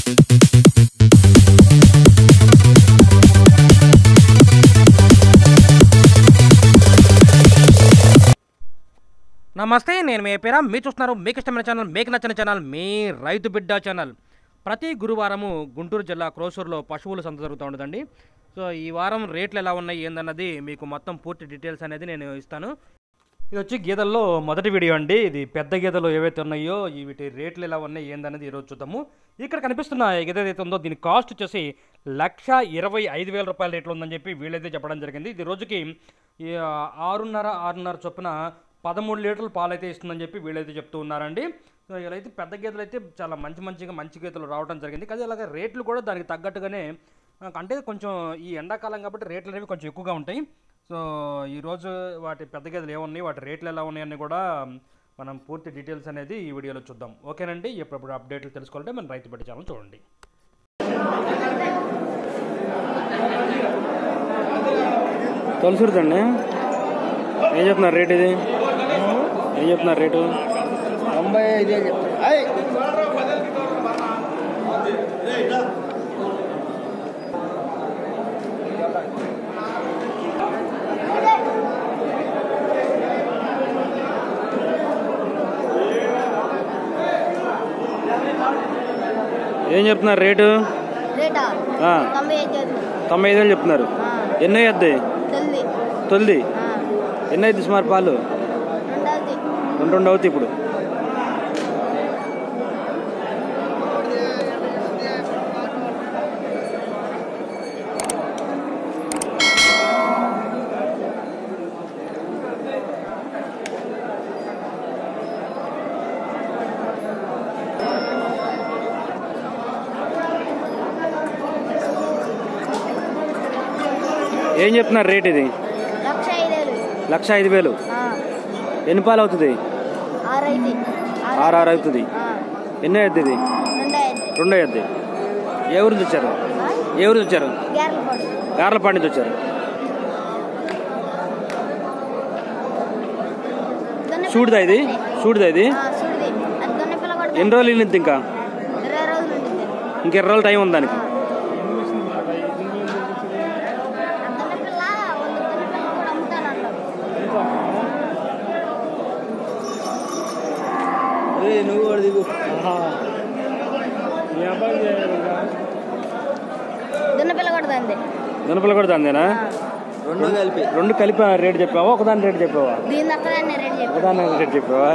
నమస్తే నేను మీ పేర మీరు చూస్తున్నారు మీకు ఇష్టమైన ఛానల్ మీకు నచ్చిన ఛానల్ మీ రైతు బిడ్డ ఛానల్ ప్రతి గురువారము గుంటూరు జిల్లా క్రోసూరులో పశువుల సంత జరుగుతూ ఉండదండి సో ఈ వారం రేట్లు ఎలా ఉన్నాయి ఏందన్నది మీకు మొత్తం పూర్తి డీటెయిల్స్ అనేది నేను ఇస్తాను ఇది వచ్చి గీదల్లో మొదటి వీడియో అండి ఇది పెద్ద గీదలు ఏవైతే ఉన్నాయో ఈ వీటి రేట్లు ఎలా ఉన్నాయి ఏందన్నది ఈరోజు చూద్దాము ఇక్కడ కనిపిస్తున్న ఈ గీత ఏదైతే ఉందో దీని కాస్ట్ వచ్చేసి లక్ష ఇరవై ఐదు వేల రూపాయల రేట్లు ఉందని చెప్పి వీళ్ళైతే చెప్పడం జరిగింది ఇది రోజుకి ఈ ఆరున్నర ఆరున్నర చొప్పున పదమూడు లీటర్ల పాలు అయితే ఇస్తుందని చెప్పి వీళ్ళైతే చెప్తూ ఉన్నారండి సో ఇలా అయితే పెద్ద గీతలు అయితే చాలా మంచి మంచిగా మంచి గీతలు రావడం జరిగింది కానీ అలాగే రేట్లు కూడా దానికి తగ్గట్టుగానే ఆ, అంటే కొంచెం ఈ ఎండాకాలం కాబట్టి రేట్లు అనేవి కొంచెం ఎక్కువగా ఉంటాయి సో ఈరోజు వాటి పెద్ద గీతలు ఏమున్నాయి వాటి రేట్లు ఎలా ఉన్నాయని కూడా మనం పూర్తి డీటెయిల్స్ అనేది ఈ వీడియోలో చూద్దాం ఓకేనండి ఎప్పుడప్పుడు అప్డేట్లు తెలుసుకోవాలంటే మన రైతు బట్టి ఛానల్ చూడండి తొలసూరుదండి ఏం చెప్తున్నారు రేట్ ఇది ఏం చెప్తున్నారు రేటు తొంభై ఐదే చెప్తాను అయ్ ఏం చెప్తున్నారు రేటు రేటా ఆ, తొంభై ఐదు చేతులు తొంభై ఐదు వేలు చెప్తున్నారు ఎన్నో అయ్యద్ది తల్లి తొలిది ఎన్నో అయింది సుమారు పాలు రెండవది రెండు రెండు అవుతాయి ఇప్పుడు ఏం చెప్తున్నారు రేట్ ఇది లక్ష ఐదేలు లక్ష ఐదు వేలు ఆ, ఎన్ని పాలు అవుతుంది ఆరు ఐదు ఆరు ఆరు అవుతుంది ఆ, ఎన్నో అయ్యద్ది ఇది రెండు ఐదు రెండో అయ్యద్ది ఏ ఊరు నుంచి వచ్చారు ఏ ఊరు నుంచి వచ్చారు గేర్ల పొడి గార్లపాడు నుంచి వచ్చారు దొన్నె చూడుదా ఇది పిల్ల కొడుతుంది. చూడుదా ఇది ఆ, చూడుది అది దొన్నె పిల్ల కొడుతుంది. ఎన్ని రోజులు వెళ్ళింది ఇంకా ఇరవై రోజులు ఉంటుంది ఇంక ఇరవై రోజులు టైం ఉంది దానికి ఆ దొన్నె పిల్ల వాళ్ళు దొన్నె పిల్ల కూడా అమ్ముతానన్నారు నువ్వు కూడా దిగు దొన్నె పిల్ల కొడుతుంది జనపల కూడా దాందేనా రెండు కలిపి రెండు కలిపి రేట్ చెప్పావా ఒకదాని రేట్ చెప్పావా దీని దక్కదాన్ని రేటు చెప్పి ఒకదాని రేట్ చెప్పావా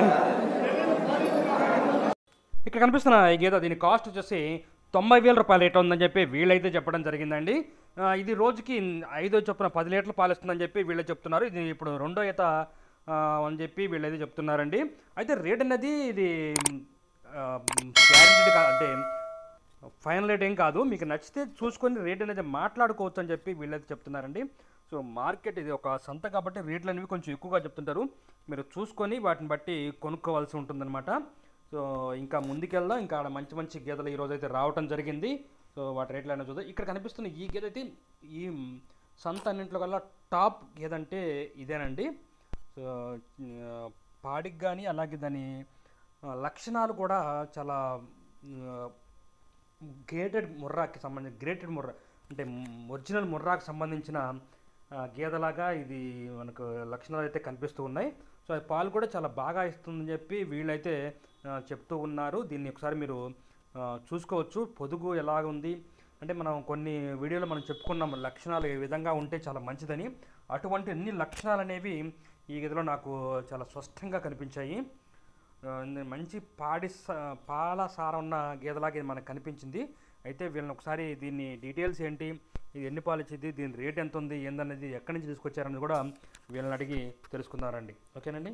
ఇక్కడ కనిపిస్తున్న ఈ గీత దీని కాస్ట్ వచ్చేసి తొంభై వేల రూపాయల రేట్ ఉందని చెప్పి వీళ్ళైతే చెప్పడం జరిగిందండి ఆ, ఇది రోజుకి ఐదో చొప్పున పది లీటర్లు పాలు ఇస్తుందని చెప్పి వీళ్ళే చెప్తున్నారు ఇది ఇప్పుడు రెండో ఈత ఆ, అని చెప్పి వీళ్ళైతే చెప్తున్నారండి అయితే రేట్ అనేది ఇది గ్యారెంటీడ్ అంటే ఫైనల్ రేట్ ఏం కాదు మీకు నచ్చితే చూసుకొని రేట్ అనేది మాట్లాడుకోవచ్చు అని చెప్పి వీళ్ళైతే చెప్తున్నారండి సో మార్కెట్ ఇది ఒక సంత కాబట్టి రేట్లు అనేవి కొంచెం ఎక్కువగా చెప్తుంటారు మీరు చూసుకొని వాటిని బట్టి కొనుక్కోవాల్సి ఉంటుందన్నమాట సో ఇంకా ముందుకెళ్దాం ఇంకా ఆడ మంచి మంచి గేదెలు ఈరోజు అయితే రావటం జరిగింది సో వాటి రేట్లు అనేది చూద్దాం ఇక్కడ కనిపిస్తున్న ఈ గేదె అయితే ఈ సంత అన్నింటిలో కల్లా టాప్ గేదె అంటే ఇదేనండి సో ఆ, పాడికి కానీ అలాగే దాని ఆ, లక్షణాలు కూడా చాలా ఆ, గ్రేటెడ్ ముర్రాకి సంబంధించి గ్రేటెడ్ ముర్రా అంటే ఒరిజినల్ ముర్రాకు సంబంధించిన ఆ, గేదెలాగా ఇది మనకు లక్షణాలు అయితే కనిపిస్తూ ఉన్నాయి సో అది పాలు కూడా చాలా బాగా ఇస్తుందని చెప్పి వీళ్ళైతే ఆ, చెప్తూ ఉన్నారు దీన్ని ఒకసారి మీరు ఆ, చూసుకోవచ్చు పొదుగు ఎలాగ ఉంది అంటే మనం కొన్ని వీడియోలో మనం చెప్పుకున్నాం లక్షణాలు ఏ విధంగా ఉంటే చాలా మంచిదని అటువంటి అన్ని లక్షణాలు అనేవి ఈ గదిలో నాకు చాలా స్పష్టంగా కనిపించాయి ఆ, ఇది మంచి పాడి స- పాల సారం ఉన్న గేదెలాగా ఇది మనకు కనిపించింది అయితే వీళ్ళని ఒకసారి దీన్ని డీటెయిల్స్ ఏంటి ఇది ఎన్ని పాలు ఇచ్చింది దీని రేట్ ఎంత ఉంది ఏందనేది ఎక్కడి నుంచి తీసుకొచ్చారనేది కూడా వీళ్ళని అడిగి తెలుసుకుందారండి ఓకేనండి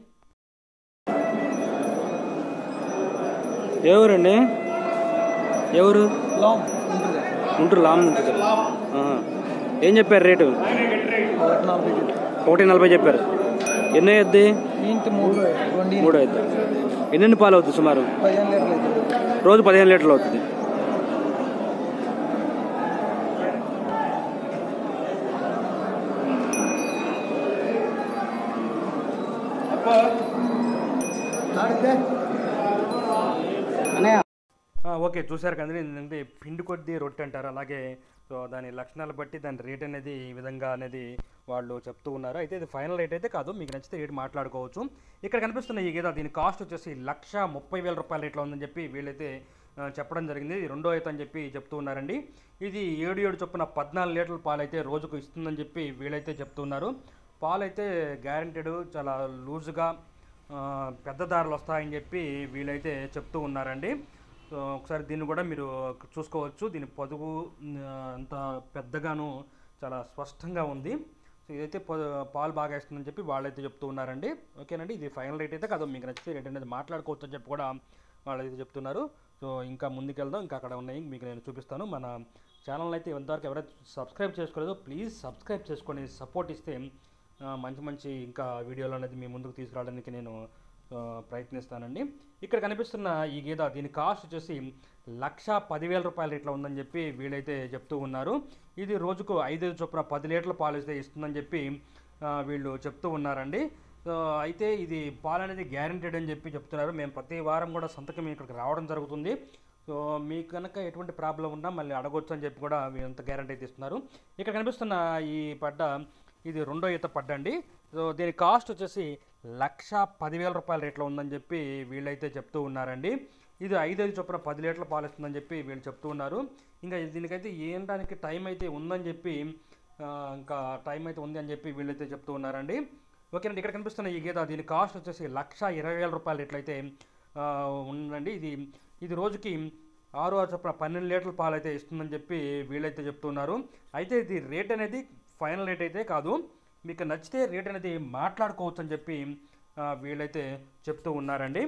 ఎవరండి ఎవరు గుంటూరు లామ్ నుంచి వచ్చారు ఆహా. ఏం చెప్పారు రేటు ఒకటి నలభై చెప్పారు ఎన్నో అయ్యద్ది ఇంటి మూడు రెండు మూడో అయ్యద్ది ఎన్నెన్ని పాలు అవుతుంది సుమారు పదిహేను లీటర్లు అవుతుంది. రోజు పదిహేను లీటర్లు అవుతుంది ఆడితే అన్నయ్య ఆ, ఓకే చూసారు కదండి ఏంటంటే పిండి కొద్దీ రొట్టె అంటారు అలాగే సో దాని లక్షణాలు బట్టి దాని రేట్ అనేది ఈ విధంగా అనేది వాళ్ళు చెప్తూ ఉన్నారు అయితే ఇది ఫైనల్ రేట్ అయితే కాదు మీకు నచ్చితే రేట్ మాట్లాడుకోవచ్చు ఇక్కడ కనిపిస్తున్న ఈ గీత దీని కాస్ట్ వచ్చేసి లక్ష ముప్పై వేల రూపాయల రేట్లో ఉందని చెప్పి వీళ్ళైతే ఆ, చెప్పడం జరిగింది ఇది రెండో అయితే అని చెప్పి చెప్తూ ఉన్నారండి ఇది ఏడు ఏడు చొప్పున పద్నాలుగు లీటర్ల పాలు అయితే రోజుకు ఇస్తుందని చెప్పి వీళ్ళైతే చెప్తున్నారు పాలు అయితే గ్యారంటీడ్ చాలా లూజ్గా ఆ, పెద్ద దారులు వస్తాయని చెప్పి వీళ్ళైతే చెప్తూ ఉన్నారండి సో ఒకసారి దీన్ని కూడా మీరు చూసుకోవచ్చు దీని పొదుగు ఆ, అంత పెద్దగాను చాలా స్పష్టంగా ఉంది సో ఇదైతే పొ- పాలు బాగా ఇస్తుందని చెప్పి వాళ్ళైతే చెప్తూ ఉన్నారండి ఓకేనండి ఇది ఫైనల్ రేట్ అయితే కాదు మీకు నచ్చితే రేట్ అనేది మాట్లాడుకోవచ్చు అని చెప్పి కూడా వాళ్ళైతే చెప్తున్నారు సో ఇంకా ముందుకెళ్దాం ఇంకా అక్కడ ఉన్నాయి మీకు నేను చూపిస్తాను మన ఛానల్ అయితే ఇంతవరకు ఎవరైతే సబ్స్క్రైబ్ చేసుకోలేదో ప్లీజ్ సబ్స్క్రైబ్ చేసుకొని సపోర్ట్ ఇస్తే ఆ, మంచి మంచి ఇంకా వీడియోలు అనేది మీ ముందుకు తీసుకురావడానికి నేను ఆ, ప్రయత్నిస్తానండి ఇక్కడ కనిపిస్తున్న ఈ గీత దీని కాస్ట్ వచ్చేసి లక్ష పదివేల రూపాయల రేట్లో ఉందని చెప్పి వీళ్ళైతే చెప్తూ ఉన్నారు ఇది రోజుకు ఐదు చొప్పున పది లీటర్ల పాలు అయితే ఇస్తుందని చెప్పి ఆ, వీళ్ళు చెప్తూ ఉన్నారండి సో అయితే ఇది పాలు అనేది గ్యారంటీడ్ అని చెప్పి చెప్తున్నారు మేము ప్రతి వారం కూడా సంతకం మీ ఇక్కడికి రావడం జరుగుతుంది సో మీకు కనుక ఎటువంటి ప్రాబ్లం ఉన్నా మళ్ళీ అడగొచ్చు అని చెప్పి కూడా వీళ్ళంత గ్యారంటీ అయితే ఇస్తున్నారు ఇక్కడ కనిపిస్తున్న ఈ పడ్డ ఇది రెండో ఈత పడ్డ అండి సో దీని కాస్ట్ వచ్చేసి లక్ష పదివేల రూపాయల రేట్లో ఉందని చెప్పి వీళ్ళైతే చెప్తూ ఉన్నారండి ఇది ఐదైదు చొప్పున పది లీటర్ల పాలు ఇస్తుందని చెప్పి వీళ్ళు చెప్తూ ఉన్నారు ఇంకా దీనికైతే ఏంటానికి టైం అయితే ఉందని చెప్పి ఆ, ఇంకా టైం అయితే ఉంది అని చెప్పి వీళ్ళైతే చెప్తూ ఉన్నారండి ఓకేనండి ఇక్కడ కనిపిస్తున్న ఈ గీత దీని కాస్ట్ వచ్చేసి లక్ష ఇరవై వేల రూపాయలు ఎట్లయితే ఆ, ఉందండి ఇది ఇది రోజుకి ఆరు ఆరు చొప్పున పన్నెండు లీటర్ల పాలు అయితే ఇస్తుందని చెప్పి వీళ్ళైతే చెప్తున్నారు అయితే ఇది రేట్ అనేది ఫైనల్ రేట్ అయితే కాదు మీకు నచ్చితే రేట్ అనేది మాట్లాడుకోవచ్చు అని చెప్పి ఆ, వీళ్ళైతే చెప్తూ ఉన్నారండి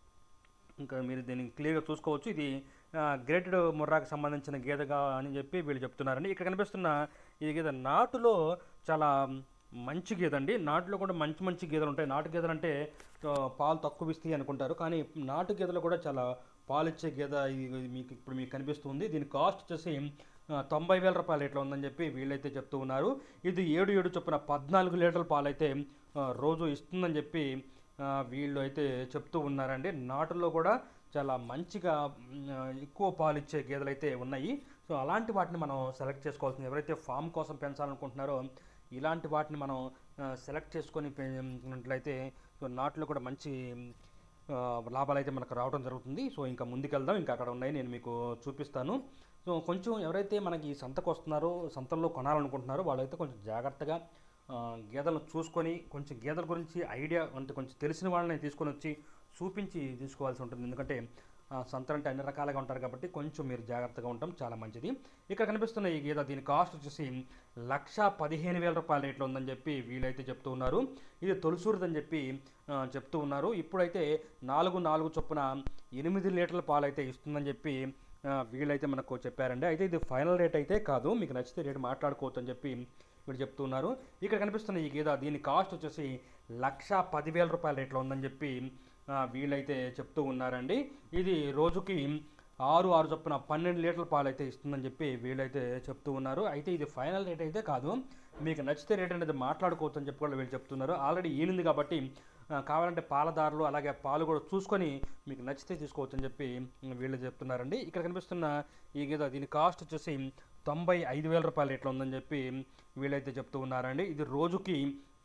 ఇంకా మీరు దీన్ని క్లియర్గా చూసుకోవచ్చు ఇది గ్రేటెడ్ ముర్రాకు సంబంధించిన గీతగా అని చెప్పి వీళ్ళు చెప్తున్నారండి ఇక్కడ కనిపిస్తున్న ఈ గీత నాటులో చాలా మంచి గీత అండి నాటులో కూడా మంచి మంచి గీతలు ఉంటాయి నాటు గీతలు అంటే ఆ, పాలు తక్కువ ఇస్తాయి అనుకుంటారు కానీ నాటు గీతలు కూడా చాలా పాలు ఇచ్చే గీత ఇది ఇది మీకు ఇప్పుడు మీకు కనిపిస్తుంది దీని కాస్ట్ వచ్చేసి ఆ, తొంభై వేల రూపాయల రేట్లో ఉందని చెప్పి వీళ్ళైతే చెప్తూ ఉన్నారు ఇది ఏడు ఏడు చొప్పున పద్నాలుగు లీటర్ల పాలు అయితే ఆ, రోజు ఇస్తుందని చెప్పి ఆ, వీళ్ళు అయితే చెప్తూ ఉన్నారండి నాటుల్లో కూడా చాలా మంచిగా మ్, ఆ, ఎక్కువ పాలు ఇచ్చే గేదెలు అయితే ఉన్నాయి సో అలాంటి వాటిని మనం సెలెక్ట్ చేసుకోవాల్సింది ఎవరైతే ఫామ్ కోసం పెంచాలనుకుంటున్నారో ఇలాంటి వాటిని మనం ఆ, సెలెక్ట్ చేసుకొని పెంచినట్లయితే సో నాటులో కూడా మంచి ఆ, లాభాలు అయితే మనకు రావడం జరుగుతుంది సో ఇంకా ముందుకెళ్దాం ఇంకా అక్కడ ఉన్నాయి నేను మీకు చూపిస్తాను సో కొంచెం ఎవరైతే మనకి ఈ సంతకు వస్తున్నారో సంతల్లో కొనాలనుకుంటున్నారో వాళ్ళైతే కొంచెం జాగ్రత్తగా ఆ, గేదెలను చూసుకొని కొంచెం గేదెల గురించి ఐడియా అంటే కొంచెం తెలిసిన వాళ్ళని తీసుకొని వచ్చి చూపించి తీసుకోవాల్సి ఉంటుంది ఎందుకంటే ఆ, సంతలు అంటే అన్ని రకాలుగా ఉంటారు కాబట్టి కొంచెం మీరు జాగ్రత్తగా ఉండటం చాలా మంచిది ఇక్కడ కనిపిస్తున్న ఈ గీత దీని కాస్ట్ వచ్చేసి లక్ష పదిహేను వేల రూపాయల రేట్లో ఉందని చెప్పి వీళ్ళైతే చెప్తూ ఉన్నారు ఇది తొలిసూరుదని చెప్పి ఆ, చెప్తూ ఉన్నారు ఇప్పుడైతే నాలుగు నాలుగు చొప్పున ఎనిమిది లీటర్ల పాలు అయితే ఇస్తుందని చెప్పి ఆ, వీళ్ళైతే మనకు చెప్పారండి అయితే ఇది ఫైనల్ రేట్ అయితే కాదు మీకు నచ్చితే రేట్ మాట్లాడుకోవచ్చు అని చెప్పి వీళ్ళు చెప్తున్నారు ఇక్కడ కనిపిస్తున్న ఈ గీత దీని కాస్ట్ వచ్చేసి లక్ష పదివేల రూపాయల రేట్లో ఉందని చెప్పి ఆ, వీళ్ళైతే చెప్తూ ఉన్నారండి ఇది రోజుకి ఆరు ఆరు చొప్పున పన్నెండు లీటర్ల పాలు అయితే ఇస్తుందని చెప్పి వీళ్ళైతే చెప్తూ ఉన్నారు అయితే ఇది ఫైనల్ రేట్ అయితే కాదు మీకు నచ్చితే రేట్ అనేది మాట్లాడుకోవచ్చు అని చెప్పి కూడా వీళ్ళు చెప్తున్నారు ఆల్రెడీ ఈనింది కాబట్టి ఆ, కావాలంటే పాలదారులు అలాగే పాలు కూడా చూసుకొని మీకు నచ్చితే తీసుకోవచ్చు అని చెప్పి వీళ్ళు చెప్తున్నారండి ఇక్కడ కనిపిస్తున్న ఈ గీత దీని కాస్ట్ వచ్చేసి తొంభై ఐదు వేల రూపాయల రేట్లో ఉందని చెప్పి వీళ్ళైతే చెప్తూ ఉన్నారండి ఇది రోజుకి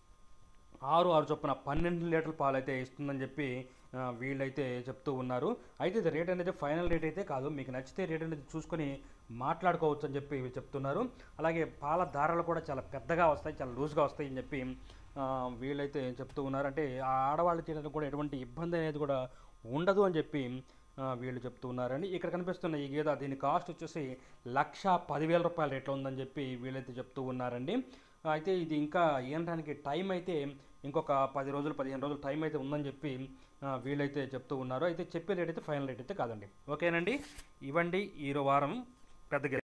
ఆరు ఆరు చొప్పున పన్నెండు లీటర్ల పాలు అయితే ఇస్తుందని చెప్పి ఆ, వీళ్ళైతే చెప్తూ ఉన్నారు అయితే ఇది రేట్ అనేది ఫైనల్ రేట్ అయితే కాదు మీకు నచ్చితే రేట్ అనేది చూసుకొని మాట్లాడుకోవచ్చు అని చెప్పి వీళ్ళు చెప్తున్నారు అలాగే పాల దారాలు కూడా చాలా పెద్దగా వస్తాయి చాలా లూజ్గా వస్తాయి అని చెప్పి ఆ, వీళ్ళైతే చెప్తూ ఉన్నారు అంటే ఆ ఆడవాళ్ళు తినడం కూడా ఎటువంటి ఇబ్బంది అనేది కూడా ఉండదు అని చెప్పి ఆ, వీళ్ళు చెప్తూ ఉన్నారండి ఇక్కడ కనిపిస్తున్న ఈ గీత దీని కాస్ట్ వచ్చేసి లక్ష పదివేల రూపాయల రేట్లో ఉందని చెప్పి వీళ్ళైతే చెప్తూ ఉన్నారండి అయితే ఇది ఇంకా ఏంటానికి టైం అయితే ఇంకొక పది రోజులు పదిహేను రోజులు టైం అయితే ఉందని చెప్పి ఆ, వీళ్ళైతే చెప్తూ ఉన్నారు అయితే చెప్పే రేట్ అయితే ఫైనల్ రేట్ అయితే కాదండి ఓకేనండి ఇవ్వండి ఈ వారం పెద్ద గె-